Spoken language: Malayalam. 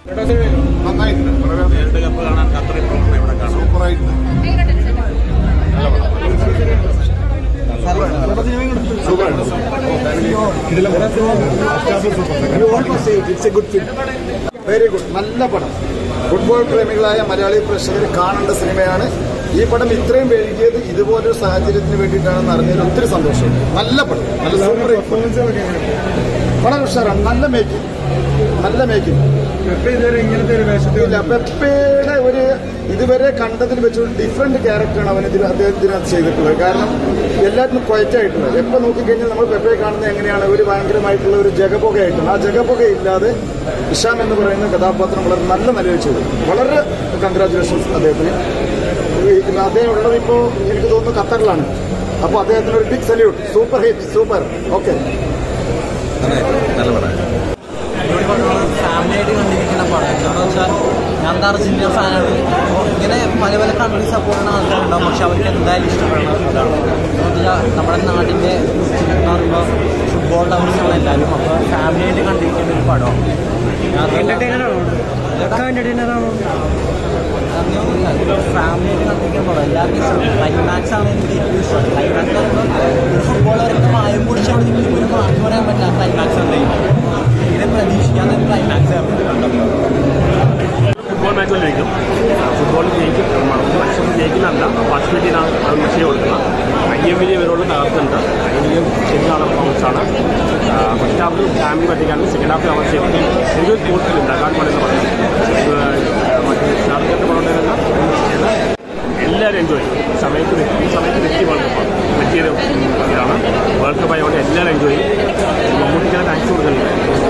നന്നായിട്ടുണ്ട് വളരെ വേൾഡ് കപ്പ് കാണാൻ ഖത്തർ ഇപ്പോൾ ഇവിടെ കാണാം സൂപ്പറായിട്ടുണ്ട് വെരി ഗുഡ് നല്ല പടം ഫുട്ബോൾ പ്രേമികളായ മലയാളി പ്രേക്ഷകർ കാണേണ്ട സിനിമയാണ് ഈ പടം ഇത്രയും വൈകിയത് ഇതുപോലൊരു സാഹചര്യത്തിന് വേണ്ടിയിട്ടാണെന്ന് അറിഞ്ഞതിൽ ഒത്തിരി സന്തോഷമുണ്ട് നല്ല പടം നല്ല സൂപ്പർ വളരെ ഉഷാറാണ് നല്ല മേക്കിംഗ് നല്ല മേക്കിംഗ് ഇല്ല പെപ്പയുടെ ഒരു ഇതുവരെ കണ്ടതിൽ വെച്ച് ഒരു ഡിഫറെന്റ് ക്യാരക്ടറാണ് അവൻ ഇതിൽ അദ്ദേഹത്തിനകത്ത് ചെയ്തിട്ടുള്ളത് കാരണം എല്ലാത്തിനും ക്വയറ്റായിട്ടുള്ളത് എപ്പോൾ നോക്കിക്കഴിഞ്ഞാൽ നമ്മൾ പെപ്പയെ കാണുന്നത് എങ്ങനെയാണ് ഒരു ഭയങ്കരമായിട്ടുള്ള ഒരു ജഗപുകയായിട്ടുള്ള ആ ജഗപുക ഇല്ലാതെ ഇഷാം എന്ന് പറയുന്ന കഥാപാത്രം വളരെ നല്ല നിലയിൽ ചെയ്തു വളരെ കൺഗ്രാറ്റുലേഷൻസ് അദ്ദേഹത്തിന് ഈ- അദ്ദേഹം ഉള്ളത് ഇപ്പോൾ എനിക്ക് തോന്നുന്നു ഖത്തറിലാണ് അപ്പോൾ അദ്ദേഹത്തിന് ഒരു big salute super hit super okay നല്ല പടം ഫാമിലിയായിട്ട് കണ്ടിരിക്കുന്ന പടം എന്താണെന്ന് വെച്ചാൽ ഞാൻ എന്താ അർജന്റീന ഫാനാണ് അപ്പോൾ ഇങ്ങനെ പല പല കൺട്രി സപ്പോർട്ട് ചെയ്യുന്ന ആൾക്കാരുണ്ടാവും പക്ഷെ അവർക്ക് എന്തായാലും ഇഷ്ടപ്പെടുന്ന അതാണ് എന്ന് വെച്ചാൽ നമ്മുടെ നാടിൻ്റെ എന്ന് പറയുമ്പോൾ ഫുട്ബോൾ ലവേഴ്സാണ് എല്ലാവരും അപ്പോൾ ഫാമിലിയായിട്ട് കണ്ടിരിക്കുന്ന ഒരു പടമാണ് ഫാമിലിയായിട്ട് കണ്ടിരിക്കുന്ന പടം എല്ലാവർക്കും ഇഷ്ടം ക്ലൈമാക്സ് ആണ് എനിക്ക് ഏറ്റവും ഇഷ്ടം ക്ലൈമാക്സ് പറയുമ്പോൾ ഒരു ഫുട്ബോളർക്ക് മായം പൊടിച്ചവിടെ നിങ്ങൾ ഒരു മാറ്റി പറയാൻ പറ്റില്ല ക്ലൈമാക്സ് ഉണ്ടായിരിക്കും ഇങ്ങനെ പ്രതീക്ഷിക്കാതെ ക്ലൈമാക്സ് കണ്ടപ്പോൾ ഫുട്ബോൾ മാച്ചിൽ ജയിക്കും ഫുട്ബോൾ ജയിക്കും മത്സരം ജയിക്കുന്നതല്ല ഫാസിലിറ്റിയിലാണ് അത് മെസ്സേജ് കൊടുക്കുന്നത് ഐ എം വിജയ ഇവരോട് തകർത്തുണ്ട് എനിക്ക് ശരിയാണ് പെർഫോമൻസാണ് ഫസ്റ്റ് ഹാഫിൽ ഫാമിലി പറ്റിക്കാണ് സെക്കൻഡ് ഹാഫിൽ അവർ ശരിക്കും ശരിക്കും കൂടുതൽ ഉണ്ടാക്കാൻ പറയുന്ന പറഞ്ഞു മറ്റേ ഷാർക്കറ്റ് പറഞ്ഞിരുന്ന എല്ലാവരും എൻജോയ് ചെയ്യും സമയത്ത് വ്യക്തി ഈ സമയത്ത് വ്യക്തി വേൾഡ് കപ്പാണ് പറ്റിയൊരു ഇതാണ് വേൾഡ് കപ്പ് ആയതുകൊണ്ട് എല്ലാവരും എൻജോയ് ചെയ്യും മമ്മൂട്ടിക്കാണ് താങ്ക്സ് കൊടുക്കുന്നുണ്ട്